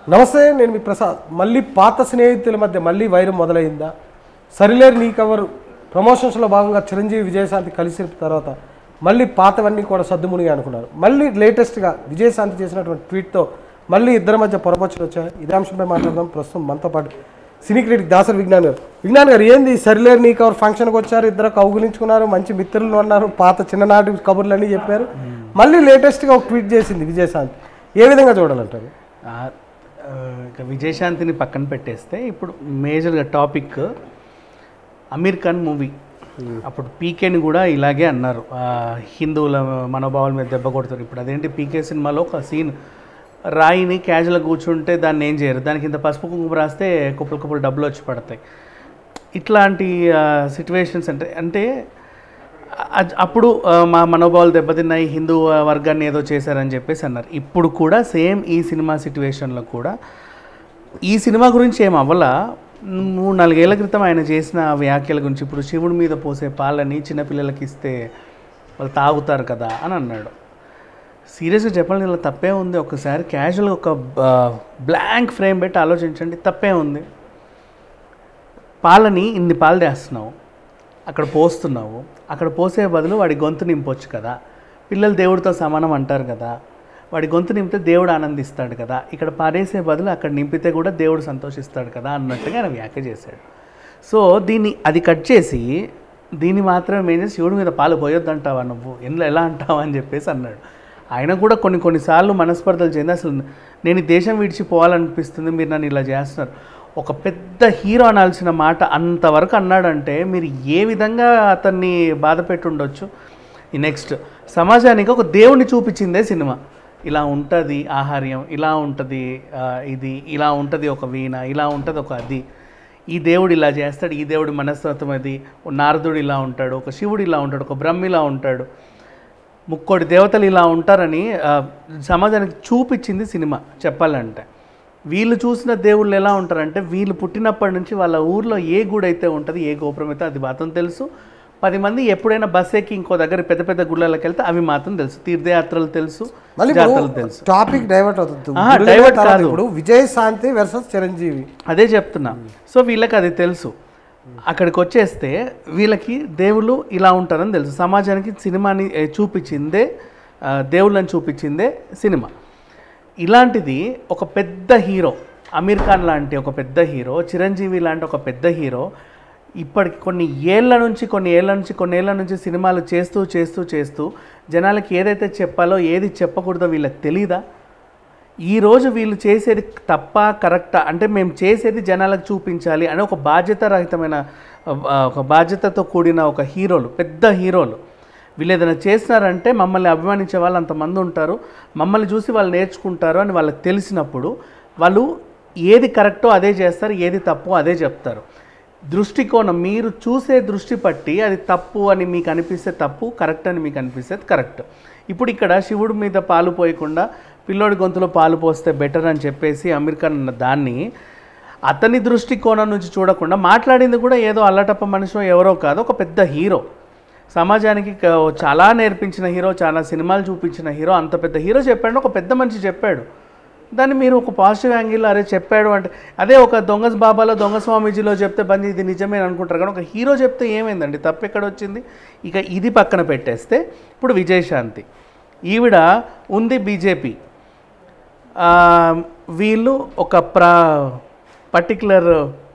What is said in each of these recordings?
నమస్తే నేను మీ ప్రసాద్ మళ్ళీ పాత స్నేహితుల మధ్య మళ్ళీ వైరం మొదలైందా సరిలేరు నీ కవర్ ప్రమోషన్స్లో భాగంగా చిరంజీవి విజయశాంతి కలిసిన తర్వాత మళ్ళీ పాతవన్నీ కూడా సర్దుమునిగా అనుకున్నారు మళ్ళీ లేటెస్ట్గా విజయశాంతి చేసినటువంటి ట్వీట్తో మళ్ళీ ఇద్దరి మధ్య పొరపచ్చులు వచ్చాయి ఇదే అంశంపై మాట్లాడదాం ప్రస్తుతం మనతో పాటు సినీ క్రిటిక్ దాసరి విజ్ఞాన్ గారు విజ్ఞాన్ గారు ఏంది సరిలేరు నీ కవర్ ఫంక్షన్కి వచ్చారు ఇద్దరు కౌగులించుకున్నారు మంచి మిత్రులు ఉన్నారు పాత చిన్ననాటి కబుర్లన్నీ చెప్పారు మళ్ళీ లేటెస్ట్గా ఒక ట్వీట్ చేసింది విజయశాంతి ఏ విధంగా చూడాలంటారు ఆ, ఆ, ఇక విజయశాంతిని పక్కన పెట్టేస్తే ఇప్పుడు మేజర్గా టాపిక్ అమీర్ ఖాన్ మూవీ అప్పుడు పీకేని కూడా ఇలాగే అన్నారు ఆ, హిందువుల మనోభావాల మీద దెబ్బ కొడతారు ఇప్పుడు అదేంటి పీకే సినిమాలో ఒక సీన్ రాయిని క్యాజువల్గా కూర్చుంటే దాన్ని ఏం చేయరు దానికి ఇంత పసుపు కుంకుమ రాస్తే కుప్పలు కుప్పలు డబ్బులు వచ్చి పడతాయి ఇట్లాంటి సిచ్యువేషన్స్ అంటే అంటే అ- అప్పుడు ఆ, మా మనోభావాలు దెబ్బతిన్నాయి హిందూ ఆ, వర్గాన్ని ఏదో చేశారని చెప్పేసి అన్నారు ఇప్పుడు కూడా సేమ్ ఈ సినిమా సిచ్యువేషన్లో కూడా ఈ సినిమా గురించి ఏం అవ్వలా మూడు నాలుగేళ్ల క్రితం ఆయన చేసిన వ్యాఖ్యల గురించి ఇప్పుడు శివుడి మీద పోసే పాలని చిన్నపిల్లలకి ఇస్తే వాళ్ళు తాగుతారు కదా అని అన్నాడు సీరియస్గా చెప్పాలని ఇలా తప్పే ఉంది ఒకసారి క్యాజువల్గా ఒక బ్లాంక్ ఫ్రేమ్ పెట్టి ఆలోచించండి తప్పే ఉంది పాలని ఇన్ని పాలు తెస్తున్నావు అక్కడ పోస్తున్నావు అక్కడ పోసే బదులు వాడి గొంతు నింపొచ్చు కదా పిల్లలు దేవుడితో సమానం అంటారు కదా వాడి గొంతు నింపితే దేవుడు ఆనందిస్తాడు కదా ఇక్కడ పారేసే బదులు అక్కడ నింపితే కూడా దేవుడు సంతోషిస్తాడు కదా అన్నట్టుగా ఆయన వ్యాఖ్య చేశాడు సో దీన్ని అది కట్ చేసి దీన్ని మాత్రమే ఏం చేసి శివుడి మీద పాలు పోయొద్దంటావా నువ్వు ఎందులో ఎలా అంటావా అని చెప్పేసి అన్నాడు ఆయన కూడా కొన్ని కొన్నిసార్లు మనస్పర్ధలు చెంది అసలు నేను ఈ దేశం విడిచిపోవాలనిపిస్తుంది మీరు నన్ను ఇలా చేస్తున్నారు ఒక పెద్ద హీరో అనాల్సిన మాట అంతవరకు అన్నాడంటే మీరు ఏ విధంగా అతన్ని బాధ పెట్టుండొచ్చు ఈ నెక్స్ట్ సమాజానికి ఒక దేవుణ్ణి చూపించిందే సినిమా ఇలా ఉంటుంది ఆహార్యం ఇలా ఉంటుంది ఆ, ఇది ఇలా ఉంటుంది ఒక వీణ ఇలా ఉంటుంది ఒక అది ఈ దేవుడు ఇలా చేస్తాడు ఈ దేవుడి మనస్తత్వం అది ఓ నారదుడు ఇలా ఉంటాడు ఒక శివుడు ఇలా ఉంటాడు ఒక బ్రహ్మ ఇలా ఉంటాడు ముక్కోటి దేవతలు ఇలా ఉంటారని ఆ, సమాజానికి చూపించింది సినిమా చెప్పాలంటే వీళ్ళు చూసిన దేవుళ్ళు ఎలా ఉంటారంటే వీళ్ళు పుట్టినప్పటి నుంచి వాళ్ళ ఊర్లో ఏ గుడి అయితే ఉంటుంది ఏ గోపురం అయితే అది మాత్రం తెలుసు పది మంది ఎప్పుడైనా బస్ ఎక్కి ఇంకో దగ్గర పెద్ద పెద్ద గుళ్ళకి వెళ్తే అవి మాత్రం తెలుసు తీర్థయాత్రలు తెలుసు మళ్ళీ జాతరలు తెలుసు టాపిక్ డైవర్ట్ అవుతుంది ఆహా, గుడిలో divert తర్వాత కాదు. ఇప్పుడు విజయశాంతి వర్సెస్ చిరంజీవి అదే చెప్తున్నా సో వీళ్ళకి అది తెలుసు అక్కడికి వచ్చేస్తే వీళ్ళకి దేవుళ్ళు ఇలా ఉంటారని తెలుసు సమాజానికి సినిమాని ఏ, చూపించిందే ఆ, దేవుళ్ళని చూపించిందే సినిమా ఇలాంటిది ఒక పెద్ద హీరో అమీర్ ఖాన్ లాంటి ఒక పెద్ద హీరో చిరంజీవి లాంటి ఒక పెద్ద హీరో ఇప్పటికి కొన్ని ఏళ్ళ నుంచి కొన్ని ఏళ్ళ నుంచి కొన్ని ఏళ్ళ నుంచి సినిమాలు చేస్తూ చేస్తూ చేస్తూ జనాలకి ఏదైతే చెప్పాలో ఏది చెప్పకూడదో వీళ్ళకి తెలీదా ఈరోజు వీళ్ళు చేసేది తప్ప కరెక్టా అంటే మేము చేసేది జనాలకు చూపించాలి అని ఒక బాధ్యత రహితమైన ఆ, ఒక బాధ్యతతో కూడిన ఒక హీరోలు పెద్ద హీరోలు వీళ్ళు ఏదైనా చేసినారంటే మమ్మల్ని అభిమానించే వాళ్ళు అంతమంది ఉంటారు మమ్మల్ని చూసి వాళ్ళు నేర్చుకుంటారు అని వాళ్ళకి తెలిసినప్పుడు వాళ్ళు ఏది కరెక్టో అదే చేస్తారు ఏది తప్పో అదే చెప్తారు దృష్టికోణం మీరు చూసే దృష్టి పట్టి అది తప్పు అని మీకు అనిపిస్తే తప్పు కరెక్ట్ అని మీకు అనిపిస్తే కరెక్ట్ ఇప్పుడు ఇక్కడ శివుడి మీద పాలు పోయకుండా పిల్లోడి గొంతులో పాలు పోస్తే బెటర్ అని చెప్పేసి అమీర్ ఖాన్ అన్న దాన్ని అతని దృష్టికోణం నుంచి చూడకుండా మాట్లాడింది కూడా ఏదో అల్లటప్ప మనిషో ఎవరో కాదు ఒక పెద్ద హీరో సమాజానికి క- చాలా నేర్పించిన హీరో చాలా సినిమాలు చూపించిన హీరో అంత పెద్ద హీరో చెప్పాడు ఒక పెద్ద మనిషి చెప్పాడు దాన్ని మీరు ఒక పాజిటివ్ యాంగిల్ అరే చెప్పాడు అంటే అదే ఒక దొంగ బాబాలో దొంగ స్వామీజీలో చెప్తే బంది ఇది నిజమే అనుకుంటారు కానీ ఒక హీరో చెప్తే ఏమైందండి తప్పు ఎక్కడ వచ్చింది ఇక ఇది పక్కన పెట్టేస్తే ఇప్పుడు విజయశాంతి ఈవిడ ఉంది బీజేపీ ఆ, వీళ్ళు ఒక ప్రా పర్టికులర్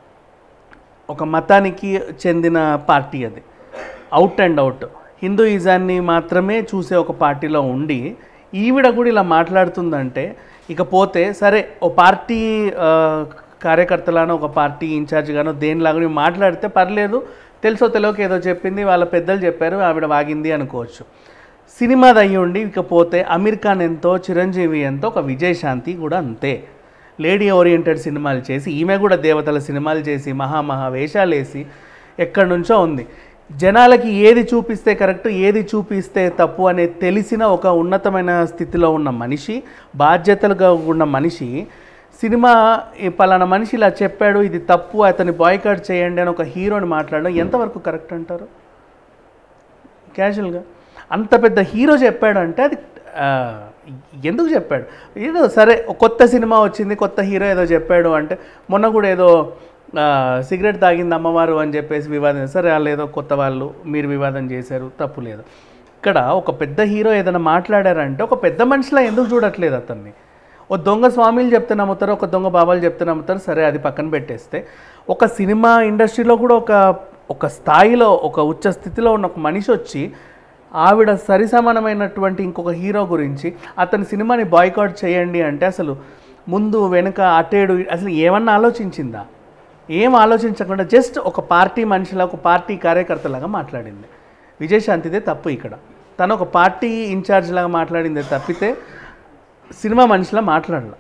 ఒక మతానికి చెందిన పార్టీ అది అవుట్ అండ్ అవుట్ హిందూయిజాన్ని మాత్రమే చూసే ఒక పార్టీలో ఉండి ఈవిడ కూడా ఇలా మాట్లాడుతుందంటే ఇక పోతే సరే ఓ పార్టీ ఆ, కార్యకర్తలానో ఒక పార్టీ ఇన్ఛార్జ్గానో దేనిలాగా మాట్లాడితే పర్లేదు తెలుసో తెలియక ఏదో చెప్పింది వాళ్ళ పెద్దలు చెప్పారు ఆవిడ వాగింది అనుకోవచ్చు సినిమాది అయ్యి ఉండి ఇకపోతే అమీర్ ఖాన్ ఎంతో చిరంజీవి ఎంతో ఒక విజయశాంతి కూడా అంతే లేడీ ఓరియంటెడ్ సినిమాలు చేసి ఈమె కూడా దేవతల సినిమాలు చేసి మహామహా వేషాలు వేసి ఎక్కడి నుంచో ఉంది జనాలకి ఏది చూపిస్తే కరెక్ట్ ఏది చూపిస్తే తప్పు అనేది తెలిసిన ఒక ఉన్నతమైన స్థితిలో ఉన్న మనిషి బాధ్యతలుగా ఉన్న మనిషి సినిమా ఈ పలానా మనిషి ఇలా చెప్పాడు ఇది తప్పు అతన్ని బాయ్కాట్ చేయండి అని ఒక హీరోని మాట్లాడడం ఎంతవరకు కరెక్ట్ అంటారు క్యాజువల్గా అంత పెద్ద హీరో చెప్పాడంటే అది ఆ, ఎందుకు చెప్పాడు ఏదో సరే ఒక కొత్త సినిమా వచ్చింది కొత్త హీరో ఏదో చెప్పాడు అంటే మొన్న కూడా ఏదో ఆ, సిగరెట్ తాగింది అమ్మవారు అని చెప్పేసి వివాదం సరే వాళ్ళు ఏదో కొత్త వాళ్ళు మీరు వివాదం చేశారు తప్పు లేదు ఇక్కడ ఒక పెద్ద హీరో ఏదైనా మాట్లాడారంటే ఒక పెద్ద మనిషిలా ఎందుకు చూడట్లేదు అతన్ని ఓ దొంగ స్వామిలు చెప్తే నమ్ముతారు ఒక దొంగ బాబాలు చెప్తే నమ్ముతారు సరే అది పక్కన పెట్టేస్తే ఒక సినిమా ఇండస్ట్రీలో కూడా ఒక ఒక స్థాయిలో ఒక ఉచ్చ స్థితిలో ఉన్న ఒక మనిషి వచ్చి ఆవిడ సరిసమానమైనటువంటి ఇంకొక హీరో గురించి అతని సినిమాని బాయ్కాట్ చేయండి అంటే అసలు ముందు వెనుక అటేడు అసలు ఏమన్నా ఆలోచించిందా ఏం ఆలోచించకుండా జస్ట్ ఒక పార్టీ మనిషిలా ఒక పార్టీ కార్యకర్తలాగా మాట్లాడింది విజయశాంతిదే తప్పు ఇక్కడ తను ఒక పార్టీ ఇన్ఛార్జ్ లాగా మాట్లాడిందే తప్పితే సినిమా మనిషిలా మాట్లాడాల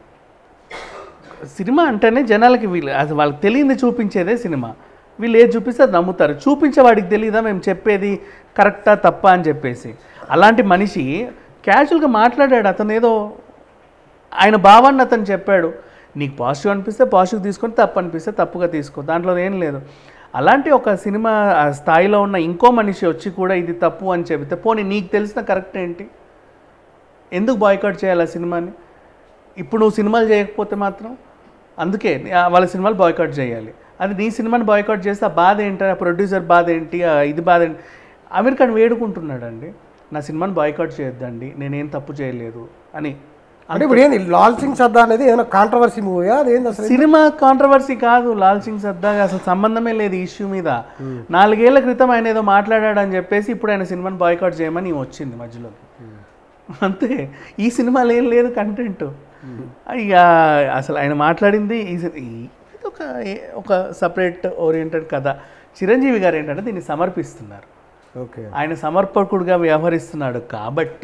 సినిమా అంటేనే జనాలకి వీళ్ళు అసలు వాళ్ళకి తెలియంది చూపించేదే సినిమా వీళ్ళు ఏది చూపిస్తే అది నమ్ముతారు చూపించే వాడికి తెలియదా మేము చెప్పేది కరెక్టా తప్ప అని చెప్పేసి అలాంటి మనిషి క్యాజువల్గా మాట్లాడాడు అతను ఏదో ఆయన భావాన్ని అతను చెప్పాడు నీకు పాజిటివ్ అనిపిస్తే పాజిటివ్ తీసుకొని తప్పు అనిపిస్తే తప్పుగా తీసుకో దాంట్లో ఏం లేదు అలాంటి ఒక సినిమా ఆ స్థాయిలో ఉన్న ఇంకో మనిషి వచ్చి కూడా ఇది తప్పు అని చెబితే పోనీ నీకు తెలిసిన కరెక్ట్ ఏంటి ఎందుకు బాయ్కాట్ చేయాలి ఆ సినిమాని ఇప్పుడు నువ్వు సినిమాలు చేయకపోతే మాత్రం అందుకే ఆ వాళ్ళ సినిమాలు బాయ్కాట్ చేయాలి అది నీ సినిమాని బాయ్కాట్ చేస్తే ఆ బాధ ఏంటి ఆ ప్రొడ్యూసర్ బాధ ఏంటి ఆ ఇది బాధ ఏంటి అమీర్ ఖాన్ వేడుకుంటున్నాడండి నా సినిమాని బాయ్కాట్ చేయొద్దండి నేనేం తప్పు చేయలేదు అని అంటే ఇప్పుడు ఏంది లాల్ సింగ్ సర్దా అనేది ఏమైనా కాంట్రవర్సీ మూవీయా అదేంది అసలు సినిమా కాంట్రవర్సీ కాదు లాల్ సింగ్ సర్దాగా అసలు సంబంధమే లేదు ఈ ఇష్యూ మీద నాలుగేళ్ల క్రితం ఆయన ఏదో మాట్లాడాడు అని చెప్పేసి ఇప్పుడు ఆయన సినిమాని బాయ్కాట్ చేయమని ఈమె వచ్చింది మధ్యలో అంతే ఈ సినిమాలో ఏం లేదు కంటెంట్ ఇక అసలు ఆయన మాట్లాడింది ఈ సి- ఈ- ఇది ఒక ఏ- ఒక సపరేట్ ఓరియంటెడ్ కథ చిరంజీవి గారు ఏంటంటే దీన్ని సమర్పిస్తున్నారు ఓకే ఆయన సమర్పకుడుగా వ్యవహరిస్తున్నాడు కాబట్టి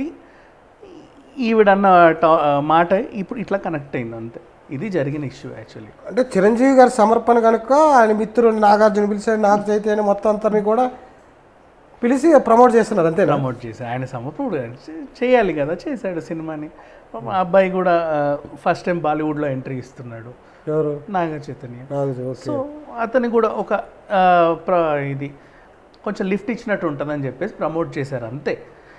ఈవిడన్న టా- మాట ఇప్పుడు ఇట్లా కనెక్ట్ అయింది అంతే ఇది జరిగిన ఇష్యూ యాక్చువల్లీ అంటే చిరంజీవి గారి సమర్పణ కనుక ఆయన మిత్రుడు నాగార్జున పిలిచాడు నాగ చైతన్య మొత్తం అంతని కూడా పిలిచి ప్రమోట్ చేస్తున్నారు అంతే ప్రమోట్ చేసి ఆయన సమర్పకుడు చే- చేయాలి కదా చేశాడు సినిమాని పాపం ఆ అబ్బాయి కూడా ఫస్ట్ టైం బాలీవుడ్లో ఎంట్రీ ఇస్తున్నాడు ఎవరు నాగ చైతన్య నాగ ఓకే సో అతని కూడా ఒక ఆ, ప్ర ఇది కొంచెం లిఫ్ట్ ఇచ్చినట్టు ఉంటుందని చెప్పేసి ప్రమోట్ చేశారు అంతే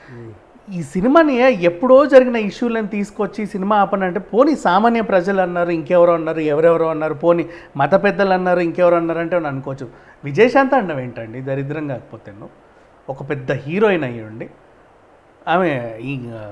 ఈ సినిమాని ఎప్పుడో జరిగిన ఇష్యూలను తీసుకొచ్చి సినిమా ఆపనంటే పోనీ సామాన్య ప్రజలు అన్నారు ఇంకెవరో అన్నారు ఎవరెవరో అన్నారు పోనీ మత పెద్దలు అన్నారు ఇంకెవరో అన్నారు అంటే నేను అనుకోవచ్చు విజయశాంతి అన్నవి ఏంటండి దరిద్రం కాకపోతే ఒక పెద్ద హీరోయిన్ అయ్యండి ఆమె ఈ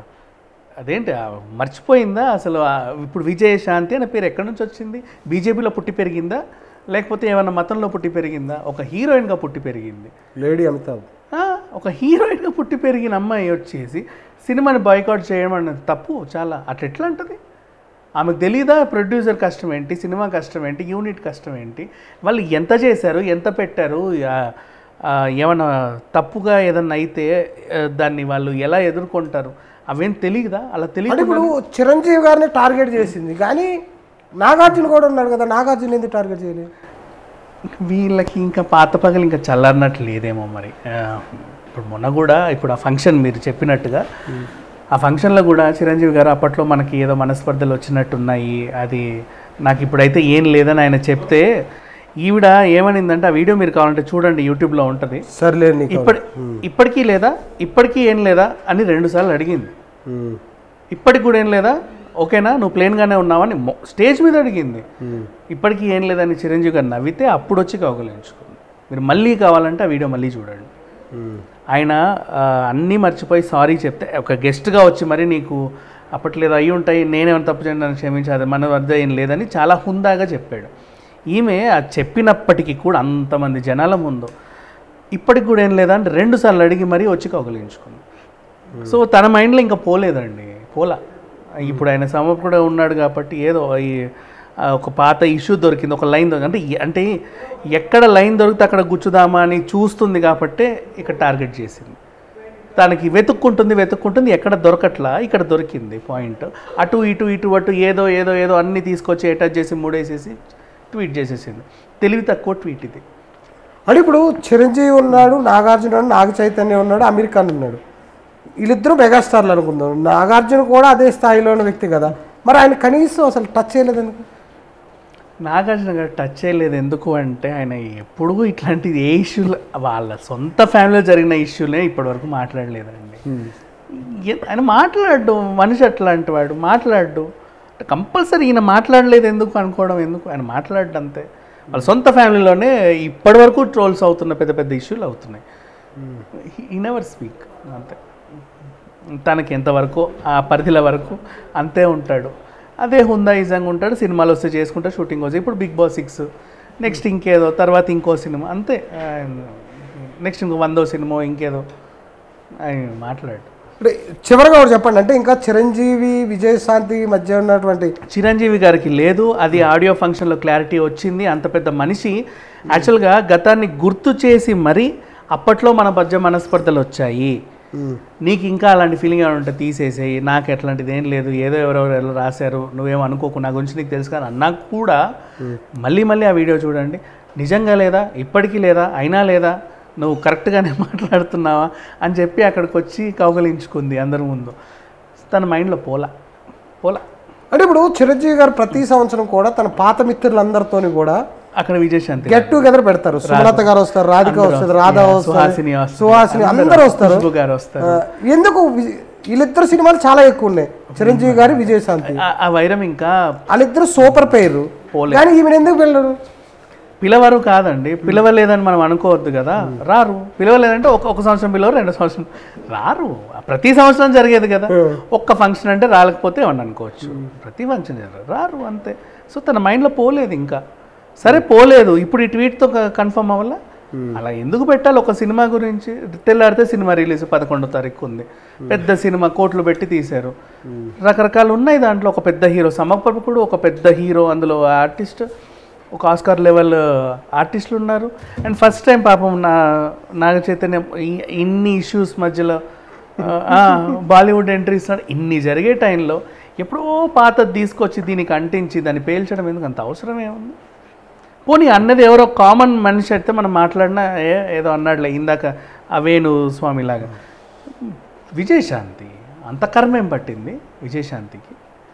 అదేంటి ఆ మర్చిపోయిందా అసలు ఆ ఇప్పుడు విజయశాంతి అనే పేరు ఎక్కడి నుంచి వచ్చింది బీజేపీలో పుట్టి పెరిగిందా లేకపోతే ఏమైనా మతంలో పుట్టి పెరిగిందా ఒక హీరోయిన్గా పుట్టి పెరిగింది లేడీ అమితాబ్ ఆ, ఒక హీరోయిన్గా పుట్టి పెరిగిన అమ్మాయి వచ్చేసి సినిమాని బాయ్కాట్ చేయడం అన్నది తప్పు చాలా అట్లా ఎట్లా అంటది ఆమెకు తెలియదా ప్రొడ్యూసర్ కష్టం ఏంటి సినిమా కష్టం ఏంటి యూనిట్ కష్టం ఏంటి వాళ్ళు ఎంత చేశారు ఎంత పెట్టారు ఆ, ఆ, ఏమన్నా తప్పుగా ఏదన్నా అయితే ఆ, దాన్ని వాళ్ళు ఎలా ఎదుర్కొంటారు అవేం తెలియదా అలా అంటే తెలియదు ఇప్పుడు చిరంజీవి గారిని టార్గెట్ చేసింది కానీ నాగార్జున కూడా ఉన్నాడు కదా నాగార్జున ఎందుకు టార్గెట్ చేయలేదు వీళ్ళకి ఇంకా పాత పగలు ఇంకా చల్లారినట్లు లేదేమో మరి ఆ, ఇప్పుడు మొన్న కూడా ఇప్పుడు ఆ ఫంక్షన్ మీరు చెప్పినట్టుగా ఆ ఫంక్షన్లో కూడా చిరంజీవి గారు అప్పట్లో మనకి ఏదో మనస్పర్ధలు వచ్చినట్టున్నాయి అది నాకు ఇప్పుడైతే ఏం లేదని ఆయన చెప్తే ఈవిడ ఏమనిందంటే ఆ వీడియో మీరు కావాలంటే చూడండి యూట్యూబ్లో ఉంటుంది సర్లే నీకు ఇప్పటి ఇప్పటికీ లేదా ఇప్పటికీ ఏం లేదా అని రెండుసార్లు అడిగింది ఉమ్, ఇప్పటికి కూడా ఏం లేదా ఓకేనా నువ్వు ప్లేన్గానే ఉన్నావని మొ- స్టేజ్ మీద అడిగింది ఉమ్. ఇప్పటికీ ఏం లేదని చిరంజీవి గారు నవ్వితే అప్పుడు వచ్చి కౌగలించుకుంది మీరు మళ్ళీ కావాలంటే ఆ వీడియో మళ్ళీ చూడండి ఉమ్. ఆయన ఆ, అన్నీ మర్చిపోయి సారీ చెప్తే ఒక గెస్ట్గా వచ్చి మరి నీకు అప్పట్లేదు అయ్యి ఉంటాయి నేనేమైనా తప్పు చేయను నన్ను క్షమించి అది మన వద్ద ఏం లేదని చాలా హుందాగా చెప్పాడు ఈమె అది చెప్పినప్పటికీ కూడా అంతమంది జనాల ముందు ఇప్పటికి కూడా ఏం లేదా అంటే రెండు సార్లు అడిగి మరీ వచ్చి కౌగలించుకుంది సో తన మైండ్లో ఇంకా పోలేదండి పోలా ఇప్పుడు ఆయన సమర్పణ ఉన్నాడు కాబట్టి ఏదో ఈ ఆ, ఒక పాత ఇష్యూ దొరికింది ఒక లైన్ దొరికింది అంటే ఎ- అంటే ఎక్కడ లైన్ దొరికితే అక్కడ గుచ్చుదామా అని చూస్తుంది కాబట్టే ఇక్కడ టార్గెట్ చేసింది తనకి వెతుక్కుంటుంది వెతుక్కుంటుంది ఎక్కడ దొరకట్లా ఇక్కడ దొరికింది పాయింట్ అటు ఇటు ఇటు అటు ఏదో ఏదో ఏదో అన్నీ తీసుకొచ్చి అటాచ్ చేసి మూడేసేసి ట్వీట్ చేసేసింది తెలివి తక్కువ ట్వీట్ ఇది అంటే ఇప్పుడు చిరంజీవి ఉన్నాడు నాగార్జున ఉన్నాడు నాగ చైతన్య ఉన్నాడు అమీర్ ఖాన్ ఉన్నాడు వీళ్ళిద్దరూ మెగాస్టార్లు అనుకుందాం నాగార్జున కూడా అదే స్థాయిలో ఉన్న వ్యక్తి కదా మరి ఆయన కనీసం అసలు టచ్ చేయలేదు ఎందుకు నాగార్జున గారు టచ్ చేయలేదు ఎందుకు అంటే ఆయన ఎప్పుడూ ఇట్లాంటిది ఏ ఇష్యూలు వాళ్ళ సొంత ఫ్యామిలీలో జరిగిన ఇష్యూలే ఇప్పటివరకు మాట్లాడలేదండి ఏ- ఆయన మాట్లాడు మనిషి అట్లాంటి వాడు మాట్లాడు కంపల్సరీ ఈయన మాట్లాడలేదు ఎందుకు అనుకోవడం ఎందుకు ఆయన మాట్లాడు అంతే వాళ్ళ సొంత ఫ్యామిలీలోనే ఇప్పటి వరకు ట్రోల్స్ అవుతున్న పెద్ద పెద్ద ఇష్యూలు అవుతున్నాయి ఈ నెవర్ స్పీక్ అంతే తనకి ఎంతవరకు ఆ పరిధిల వరకు అంతే ఉంటాడు అదే హుందాయిజంగా ఉంటాడు సినిమాలు వస్తే చేసుకుంటా షూటింగ్ వస్తే ఇప్పుడు బిగ్ బాస్ సిక్స్ నెక్స్ట్ ఇంకేదో తర్వాత ఇంకో సినిమా అంతే నెక్స్ట్ ఇంకో వందో సినిమా ఇంకేదో ఆయన మాట్లాడు ఇప్పుడు చివరిగా ఒకటి చెప్పండి అంటే ఇంకా చిరంజీవి విజయశాంతి మధ్య ఉన్నటువంటి చిరంజీవి గారికి లేదు అది ఆడియో ఫంక్షన్లో క్లారిటీ వచ్చింది అంత పెద్ద మనిషి యాక్చువల్గా గతాన్ని గుర్తు చేసి మరీ అప్పట్లో మన మధ్య మనస్పర్ధలు వచ్చాయి నీకు ఇంకా అలాంటి ఫీలింగ్ ఏమైనా ఉంటే తీసేసేయి నాకు ఎట్లాంటిది ఏం లేదు ఏదో ఎవరెవరు ఎలా రాశారు నువ్వేం అనుకోకు నా గురించి నీకు తెలుసు కానీ అన్నా కూడా మళ్ళీ మళ్ళీ ఆ వీడియో చూడండి నిజంగా లేదా ఇప్పటికీ లేదా అయినా లేదా నువ్వు కరెక్ట్గానే మాట్లాడుతున్నావా అని చెప్పి అక్కడికి వచ్చి కౌగలించుకుంది అందరి ముందు తన మైండ్లో పోలా పోలా అంటే ఇప్పుడు చిరంజీవి గారు ప్రతి సంవత్సరం కూడా తన పాత మిత్రులందరితోని కూడా అక్కడ విజయశాంతి గెట్ టుగెదర్ పెడతారు సుమలత గారు వస్తారు రాధిక వస్తుంది రాధా సుహాసిని వస్తుంది వస్తుంది. సుహాసిని అందరూ వస్తారు ఖుష్బు గారు వస్తారు ఆ, ఎందుకు వి- వీళ్ళిద్దరు సినిమాలు చాలా ఎక్కువ ఉన్నాయి చిరంజీవి గారి విజయశాంతి ఆ- ఆ వైరం ఇంకా వాళ్ళిద్దరు సూపర్ పేరు కానీ ఈమె ఎందుకు వెళ్ళరు పిలవరు కాదండి పిలవలేదని మనం అనుకోవద్దు కదా రారు పిలవలేదంటే ఒక ఒక సంవత్సరం పిలవరు రెండు సంవత్సరం రారు ప్రతి సంవత్సరం జరిగేది కదా ఒక్క ఫంక్షన్ అంటే రాలేకపోతే ఏమన్నా అనుకోవచ్చు ప్రతి ఫంక్షన్ జరగదు రారు అంతే సో తన మైండ్లో పోలేదు ఇంకా సరే పోలేదు ఇప్పుడు ఈ ట్వీట్తో కన్ఫర్మ్ అవ్వాల అలా ఎందుకు పెట్టాలి ఒక సినిమా గురించి తెల్లారితే సినిమా రిలీజ్ పదకొండో తారీఖు ఉంది పెద్ద సినిమా కోట్లు పెట్టి తీశారు రకరకాలు ఉన్నాయి దాంట్లో ఒక పెద్ద హీరో సమర్పకుడు ఒక పెద్ద హీరో అందులో ఆర్టిస్ట్ ఒక ఆస్కార్ లెవెల్ ఆర్టిస్టులు ఉన్నారు అండ్ ఫస్ట్ టైం పాపం నా నాగ చైతన్య ఇ- ఇన్ని ఇష్యూస్ మధ్యలో ఆ, బాలీవుడ్ ఎంట్రీ ఇస్తున్నాడు ఇన్ని జరిగే టైంలో ఎప్పుడో పాతది తీసుకొచ్చి దీనికి అంటించి దాన్ని పేల్చడం ఎందుకు అంత అవసరం ఏముంది పోనీ అన్నది ఎవరో కామన్ మనిషి అయితే మనం మాట్లాడినా ఏ ఏదో అన్నాడులే ఇందాక ఆ వేణు స్వామిలాగా విజయశాంతి అంత కర్మేం పట్టింది విజయశాంతికి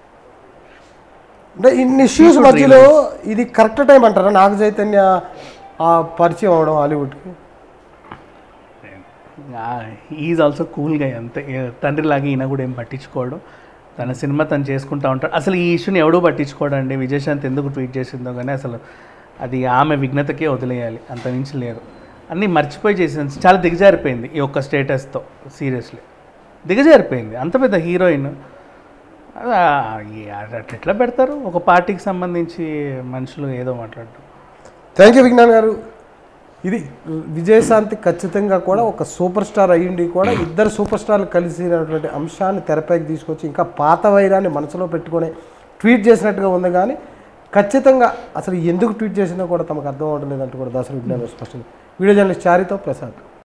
అంటే ఇన్ని ఇష్యూస్ మధ్యలో ఇది కరెక్ట్ టైం అంటారా నాగ చైతన్య ఆ పరిచయం అవడం హాలీవుడ్కి ఈజ్ ఆల్సో కూల్గా అంతే తండ్రిలాగా ఈయన కూడా ఏం పట్టించుకోవడం తన సినిమా తను చేసుకుంటా ఉంటాడు అసలు ఈ ఇష్యూని ఎవడూ పట్టించుకోడండి విజయశాంతి ఎందుకు ట్వీట్ చేసిందో కానీ అసలు అది ఆమె విఘ్నతకే వదిలేయాలి అంత మించి లేదు అన్నీ మర్చిపోయి చేసింది చాలా దిగజారిపోయింది ఈ ఒక్క స్టేటస్తో సీరియస్లీ దిగజారిపోయింది అంత పెద్ద హీరోయిన్ అది ఆ- ఈ- అట్లా ఎట్లా పెడతారు ఒక పార్టీకి సంబంధించి మనుషులు ఏదో మాట్లాడటం థ్యాంక్ యూ విజ్ఞాన్ గారు ఇది విజయశాంతి ఖచ్చితంగా కూడా ఒక సూపర్ స్టార్ అయ్యుండి కూడా ఇద్దరు సూపర్ స్టార్లు కలిసినటువంటి అంశాన్ని తెరపైకి తీసుకొచ్చి ఇంకా పాత వైరాన్ని మనసులో పెట్టుకొని ట్వీట్ చేసినట్టుగా ఉంది కానీ ఖచ్చితంగా అసలు ఎందుకు ట్వీట్ చేసినా కూడా తమకు అర్థం అవడం లేదంటూ కూడా దాసరి విజ్ఞానం స్పష్టం వీడియో జర్నలిస్ట్ చారితో ప్రసాద్